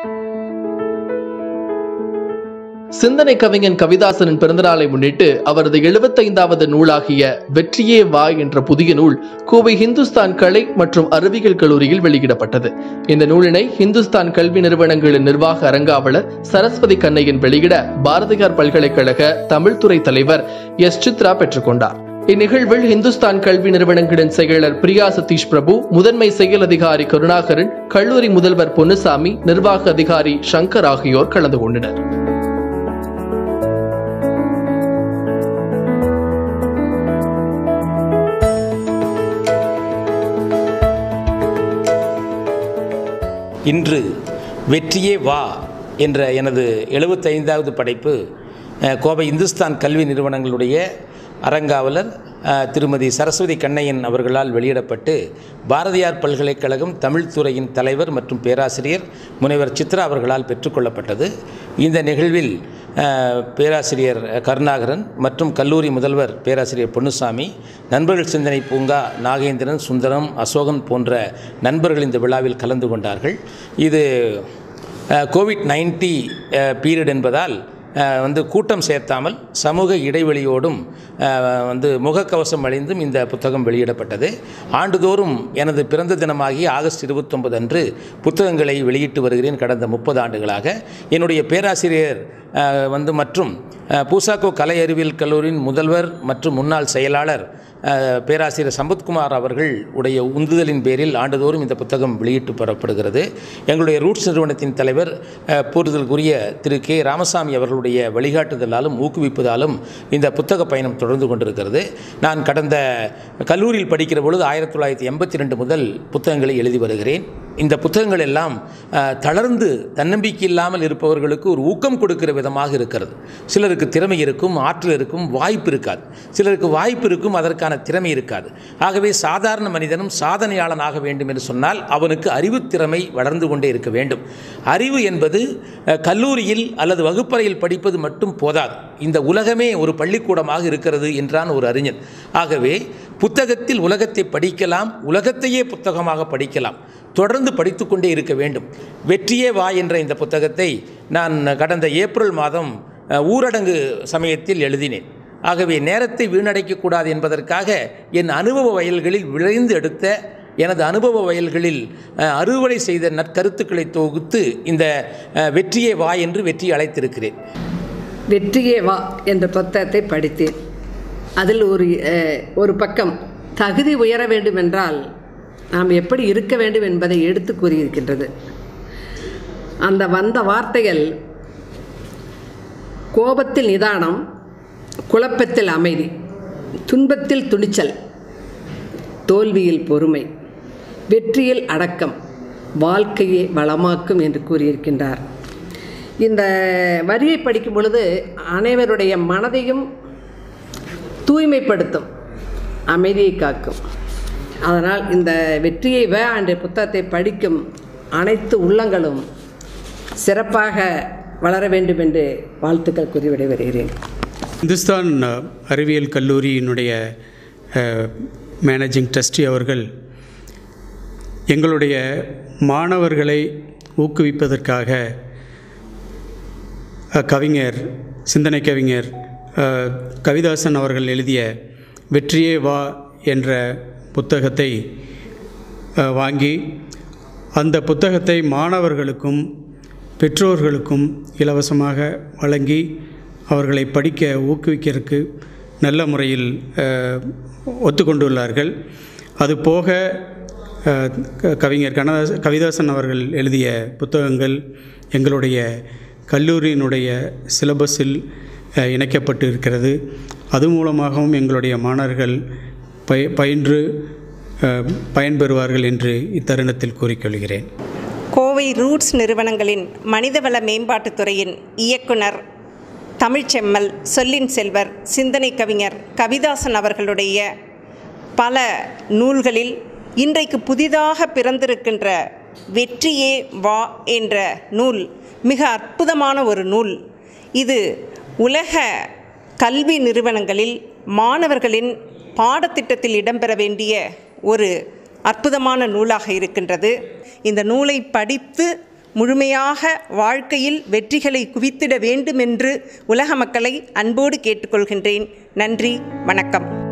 சிந்தனை கவிஞன் கவிதாசனின் பிறந்தநாளை முன்னிட்டு அவரது எழுபத்தைந்தாவது நூலாகிய வெற்றியே வா என்ற புதிய நூல் கோவை ஹிந்துஸ்தான் கலை மற்றும் அறிவியல் கல்லூரியில் வெளியிடப்பட்டது இந்த நூலினை ஹிந்துஸ்தான் கல்வி நிறுவனங்களின் நிர்வாக அரங்காவலர் சரஸ்வதி கண்ணையன் வெளியிட பாரதியார் பல்கலைக்கழக தமிழ்துறை தலைவர் எஸ் சித்ரா பெற்றுக்கொண்டார் இந்நிகழ்வில் ஹிந்துஸ்தான் கல்வி நிறுவனங்களின் செயலர் பிரியா சதீஷ் பிரபு முதன்மை செயல் அதிகாரி கருணாகரன் கல்லூரி முதல்வர் பொன்னுசாமி நிர்வாக அதிகாரி சங்கர் ஆகியோர் கலந்து கொண்டனர் இன்று வெற்றியே வா என்ற எனது எழுபத்தைந்தாவது படைப்பு அஹ், கோவை இந்துஸ்தான் கல்வி நிறுவனங்களுடைய அரங்காவலர் அஹ், திருமதி சரஸ்வதி கண்ணையன் அவர்களால் வெளியிடப்பட்டு பாரதியார் பல்கலைக்கழகம் தமிழ்துறையின் தலைவர் மற்றும் பேராசிரியர் முனைவர் சித்ரா அவர்களால் பெற்றுக்கொள்ளப்பட்டது இந்த நிகழ்வில் அஹ், பேராசிரியர் கருணாகரன் மற்றும் கல்லூரி முதல்வர் பேராசிரியர் பொன்னுசாமி நண்பர்கள் சிந்தனை பூங்கா நாகேந்திரன் சுந்தரம் அசோகன் போன்ற நண்பர்கள் இந்த விழாவில் கலந்து கொண்டார்கள் இது கோவிட் நைன்டி பீரியட் என்பதால் அஹ், வந்து கூட்டம் சேர்த்தாமல் சமூக இடைவெளியோடும் அஹ், வந்து முகக்கவசம் அணிந்தும் இந்த புத்தகம் வெளியிடப்பட்டது ஆண்டுதோறும் எனது பிறந்த தினமாகிய ஆகஸ்ட் இருபத்தொன்பது அன்று புத்தகங்களை வெளியிட்டு வருகிறேன் கடந்த முப்பது ஆண்டுகளாக என்னுடைய பேராசிரியர் அஹ், வந்து மற்றும் அஹ், பூசாக்கோ கலை அறிவியல் கல்லூரியின் முதல்வர் மற்றும் முன்னாள் செயலாளர் அஹ், பேராசிரியர் சம்பத்குமார் அவர்கள் உடைய உந்துதலின் பேரில் ஆண்டுதோறும் இந்த புத்தகம் வெளியிட்டு பெறப்படுகிறது எங்களுடைய ரூட்ஸ் நிறுவனத்தின் தலைவர் அஹ், போற்றுதலுக்குரிய திரு கே ராமசாமி அவர்களுடைய வழிகாட்டுதலாலும் ஊக்குவிப்பதாலும் இந்த புத்தக பயணம் தொடர்ந்து கொண்டிருக்கிறது நான் கடந்த கல்லூரியில் படிக்கிற பொழுது ஆயிரத்தி தொள்ளாயிரத்தி எண்பத்தி ரெண்டு முதல் புத்தகங்களை எழுதி வருகிறேன் இந்த புத்தகங்கள் எல்லாம் அஹ், தளர்ந்து தன்னம்பிக்கை இல்லாமல் இருப்பவர்களுக்கு ஒரு ஊக்கம் கொடுக்கிற விதமாக இருக்கிறது சிலருக்கு திறமை இருக்கும் ஆற்றல் இருக்கும் வாய்ப்பு இருக்காது சிலருக்கு வாய்ப்பு இருக்கும் அதற்கான திறமை இருக்காது ஆகவே சாதாரண மனிதனும் சாதனையாளனாக வேண்டும் என்று சொன்னால் அவனுக்கு அறிவுத் திறமை வளர்ந்து கொண்டே இருக்க வேண்டும் அறிவு என்பது அஹ், கல்லூரியில் அல்லது வகுப்பறையில் படிப்பது மட்டும் போதாது இந்த உலகமே ஒரு பள்ளிக்கூடமாக இருக்கிறது என்றான் ஒரு அறிஞன் ஆகவே புத்தகத்தில் உலகத்தை படிக்கலாம் உலகத்தையே புத்தகமாக படிக்கலாம் தொடர்ந்து படித்துக்கொண்டே இருக்க வேண்டும் வெற்றியே வா என்ற இந்த புத்தகத்தை நான் கடந்த ஏப்ரல் மாதம் அஹ், ஊரடங்கு சமயத்தில் எழுதினேன் ஆகவே நேரத்தை வீணடைக்கக்கூடாது என்பதற்காக என் அனுபவ வயல்களில் விளைந்து எடுத்த எனது அனுபவ வயல்களில் அஹ், அறுவடை செய்த நற்கருத்துக்களை தொகுத்து இந்த அஹ், வெற்றியே வா என்று வெற்றி அழைத்திருக்கிறேன் வெற்றியே வா என்ற புத்தகத்தை படித்தேன் அதில் ஒரு அஹ், ஒரு பக்கம் தகுதி உயர வேண்டும் என்றால் நாம் எப்படி இருக்க வேண்டும் என்பதை எடுத்து கூறியிருக்கின்றது அந்த வந்த வார்த்தைகள் கோபத்தில் நிதானம் குழப்பத்தில் அமைதி துன்பத்தில் துணிச்சல் தோல்வியில் பொறுமை வெற்றியில் அடக்கம் வாழ்க்கையை வளமாக்கும் என்று கூறியிருக்கின்றார் இந்த வரியை படிக்கும் பொழுது அனைவருடைய மனதையும் தூய்மைப்படுத்தும் அமைதியை காக்கும் அதனால் இந்த வெற்றியை வே என்ற புத்தகத்தை படிக்கும் அனைத்து உள்ளங்களும் சிறப்பாக வளர வேண்டும் என்று வாழ்த்துக்கள் கூறி விடைபெறுகிறேன் இந்துஸ்தான் அஹ், அறிவியல் கல்லூரியினுடைய அஹ், மேனேஜிங் ட்ரஸ்டி அவர்கள் எங்களுடைய மாணவர்களை ஊக்குவிப்பதற்காக அஹ், கவிஞர் சிந்தனை கவிஞர் அஹ், கவிதாசன் அவர்கள் எழுதிய வெற்றியே வா என்ற புத்தகத்தை அஹ், வாங்கி அந்த புத்தகத்தை மாணவர்களுக்கும் பெற்றோர்களுக்கும் இலவசமாக வழங்கி அவர்களை படிக்க ஊக்குவிக்கிறதுக்கு நல்ல முறையில் அஹ், ஒத்துக்கொண்டுள்ளார்கள் அதுபோக அஹ், க- கவிஞர் கனதாஸ் கவிதாசன் அவர்கள் எழுதிய புத்தகங்கள் எங்களுடைய கல்லூரியினுடைய சிலபஸில் அஹ், இணைக்கப்பட்டு இருக்கிறது அது மூலமாகவும் எங்களுடைய மாணவர்கள் பய பயின்று அஹ், பயன்பெறுவார்கள் என்று இத்தருணத்தில் கூறிக்கொள்கிறேன் கோவை ரூட்ஸ் நிறுவனங்களின் மனிதவள மேம்பாட்டுத் துறையின் இயக்குனர் தமிழ்ச்செம்மல் சொல்லின் செல்வர் சிந்தனை கவிஞர் கவிதாசன் அவர்களுடைய பல நூல்களில் இன்றைக்கு புதிதாக பிறந்திருக்கின்ற வெற்றியே வா என்ற நூல் மிக அற்புதமான ஒரு நூல் இது உலக கல்வி நிறுவனங்களில் மாணவர்களின் பாடத்திட்டத்தில் இடம்பெற வேண்டிய ஒரு அற்புதமான நூலாக இருக்கின்றது இந்த நூலை படித்து முழுமையாக வாழ்க்கையில் வெற்றிகளை குவித்திட வேண்டுமென்று உலக மக்களை அன்போடு கேட்டுக்கொள்கின்றேன் நன்றி வணக்கம்